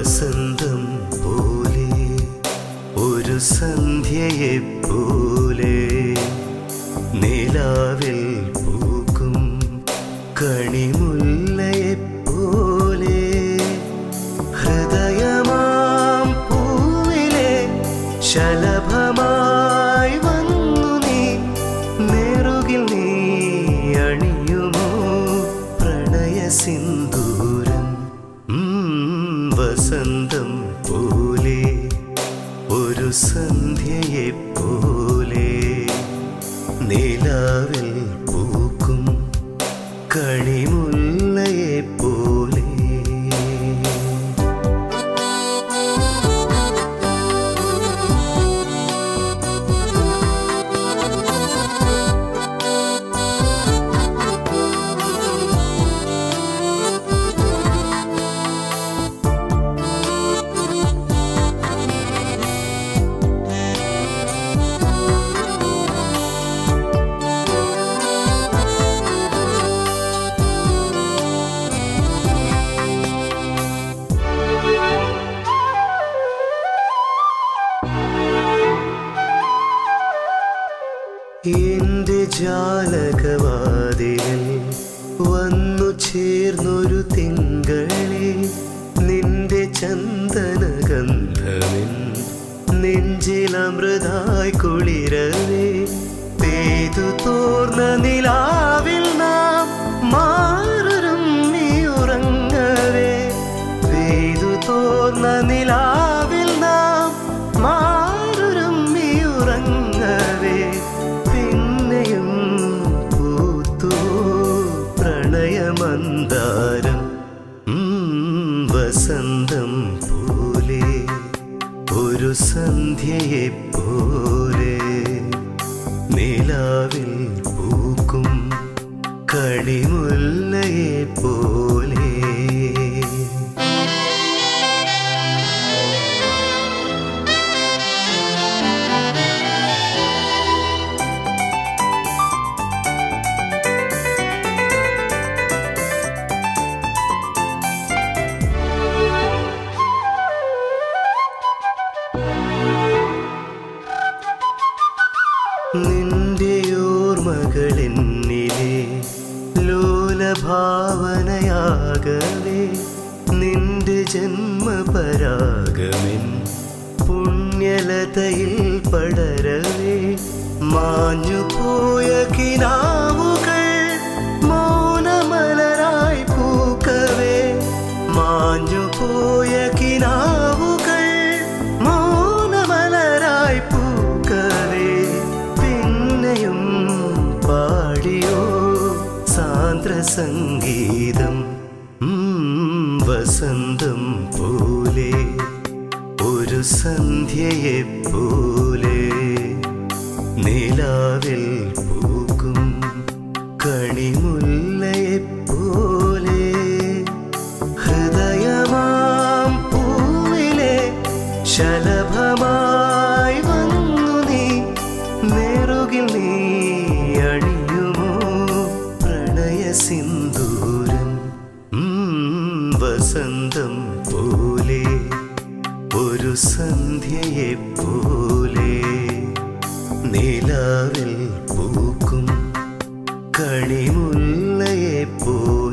വസന്തം പോലെ ഒരു സന്ധ്യയെ പോലെ നിലാവിൽ പൂക്കും കണിമുല്ലയെ പോലെ ഹൃദയമാം പൂവിലെ ശലഭമായി വന്നു നീ നെറുകിൽ നീ അണിയുമോ പ്രണയ സിന്ദൂരം ഉം, വസന്തം പോലെ ഒരു സന്ധ്യയെ പോലെ നിലാവിൽ പൂക്കും കണിമുല്ലയെ പോലെ എന്റെ ജാലകവാതിലിൽ വന്നു ചേർന്നൊരു തിങ്കളെ നിന്റെ ചന്ദനഗന്ധമിൻ നെഞ്ചിലമൃതായി കുളിരവേ പെയ്തു തോർന്ന നിലാവിൽ നാം മാറും നീ ഉറങ്ങവേ പെയ്തു തോർന്ന നിലാവിൽ നാം മാറും നീ ഉറങ്ങവേ പിന്നെയും പൂത്തു പ്രണയമന്ദാരം ഉം, വസന്തം പോലെ ഒരു സന്ധ്യയെ പോലെ നിലാവിൽ പൂക്കും കണിമുല്ലയെ പോലെ നിന്റെ ഓർമ്മകളെന്നിലെ ലോലഭാവനയാകവേ നിന്റെ ജന്മപരാഗമിൻ പുണ്യലതയിൽ പടരവേ മാഞ്ഞുപോയ കിനാവുകൾ മൗനമലരായി പൂക്കവേ മാഞ്ഞുപോയ കിനാവുകൾ മൗനമലരായി പൂക്കവേ പിന്നെയും പാടിയോ സാന്ദ്ര സംഗീതം ഉം, വസന്തം പോലെ ഒരു സന്ധ്യയെ പോലെ നിലാവിൽ പൂക്കും കണിമുല്ലയെ പോലെ ഹൃദയമാം പൂവിലെ ശലഭമായി വന്നു നീ നെറുകിൽ നീ അണിയുമോ പ്രണയ സിന്ദൂരം ഉം, വസന്തം പോലെ ഒരു സന്ധ്യയെ പോലെ നിലാവിൽ പൂക്കും കണിമുല്ലയെ പോലെ